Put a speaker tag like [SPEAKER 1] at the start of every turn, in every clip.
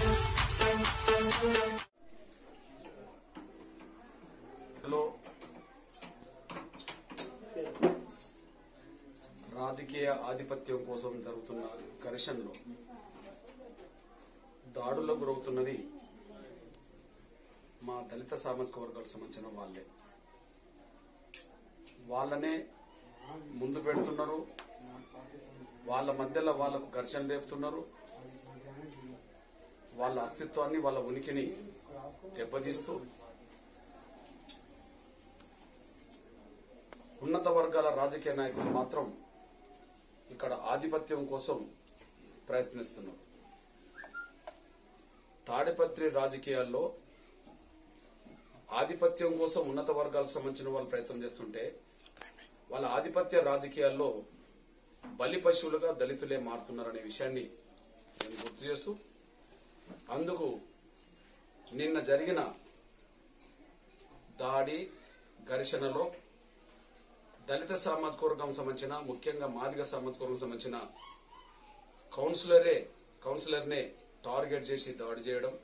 [SPEAKER 1] లో రాజకీయ ఆధిపత్యం కోసం జరుగుతున్న ఘర్షణలో దాడులకు గురవుతున్నది మా దళిత సామాజిక వర్గాలకు సంబంధించిన వాళ్ళే వాళ్ళనే ముందు పెడుతున్నారు వాళ్ళ మధ్యలో వాళ్ళకు ఘర్షణ రేపుతున్నారు వాళ్ళ అస్తిత్వాన్ని వాళ్ళ ఉనికిని దెబ్బతీస్తూ ఉన్నత వర్గాల రాజకీయ నాయకులు మాత్రం ఇక్కడ ఆధిపత్యం కోసం ప్రయత్నిస్తున్నారు తాడిపత్రి రాజకీయాల్లో ఆధిపత్యం కోసం ఉన్నత వర్గాలకు సంబంధించిన వాళ్ళు ప్రయత్నం చేస్తుంటే వాళ్ళ ఆధిపత్య రాజకీయాల్లో బలి పశువులుగా దళితులే మారుతున్నారనే విషయాన్ని నేను గుర్తు చేస్తూ అందుకు నిన్న జరిగిన దాడి ఘర్షణలో దళిత సామాజిక వర్గం సంబంధించిన ముఖ్యంగా మాదిగ సామాజిక వర్గం సంబంధించిన కౌన్సిలరే కౌన్సిలర్నే టార్గెట్ చేసి దాడి చేయడం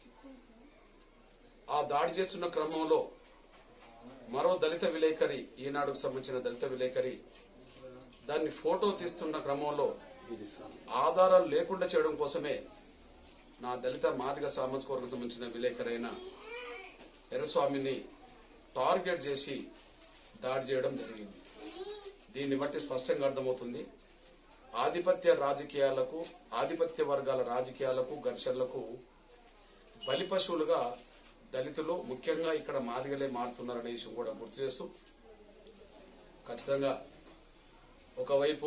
[SPEAKER 1] ఆ దాడి చేస్తున్న క్రమంలో మరో దళిత విలేకరి ఈనాడుకు సంబంధించిన దళిత విలేకరి దాన్ని ఫోటో తీస్తున్న క్రమంలో ఆధారాలు లేకుండా చేయడం కోసమే నా దళిత మాదిగ సామాజిక వర్గం సంబంధించిన విలేకరైన ఎర్రస్వామిని టార్గెట్ చేసి దాడి చేయడం జరిగింది దీన్ని బట్టి స్పష్టంగా అర్థమవుతుంది ఆధిపత్య రాజకీయాలకు ఆధిపత్య వర్గాల రాజకీయాలకు ఘర్షణలకు బలి పశువులుగా దళితులు ముఖ్యంగా ఇక్కడ మాదిగలే మారుతున్నారనే విషయం కూడా గుర్తు చేస్తూ ఖచ్చితంగా ఒకవైపు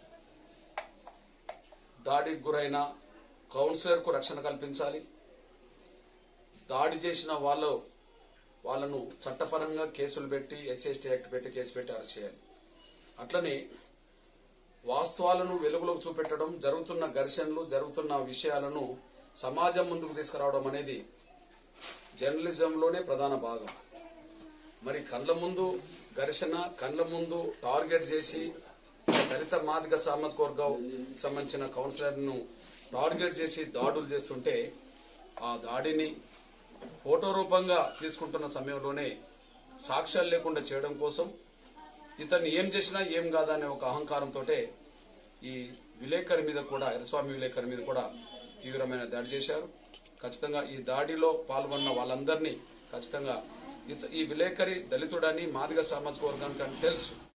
[SPEAKER 1] దాడికి గురైన కౌన్సిలర్ కు రక్షణ కల్పించాలి దాడి చేసిన వాళ్ళు వాళ్ళను చట్టపరంగా కేసులు పెట్టి ఎస్సీఎస్టీ యాక్ట్ పెట్టి కేసు పెట్టి అరెస్ట్ చేయాలి అట్లనే వాస్తవాలను వెలుగులోకి చూపెట్టడం జరుగుతున్న ఘర్షణలు జరుగుతున్న విషయాలను సమాజం ముందుకు తీసుకురావడం అనేది జర్నలిజంలోనే ప్రధాన భాగం మరి కండ్ల ముందు ఘర్షణ కండ్ల ముందు టార్గెట్ చేసి దళిత మాదిక సామాజిక వర్గం సంబంధించిన కౌన్సిలర్ ను టార్గెట్ చేసి దాడులు చేస్తుంటే ఆ దాడిని ఫోటో రూపంగా తీసుకుంటున్న సమయంలోనే సాక్ష్యాలు లేకుండా చేయడం కోసం ఇతన్ని ఏం చేసినా ఏం కాదా అనే ఒక అహంకారంతో ఈ విలేకరి మీద కూడా ఎరస్వామి విలేకరి మీద కూడా తీవ్రమైన దాడి చేశారు ఖచ్చితంగా ఈ దాడిలో పాల్గొన్న వాళ్ళందరినీ ఖచ్చితంగా ఇత- ఈ విలేకరి దళితుడని మాదిగ సామాజిక వర్గానికి అని తెలుసు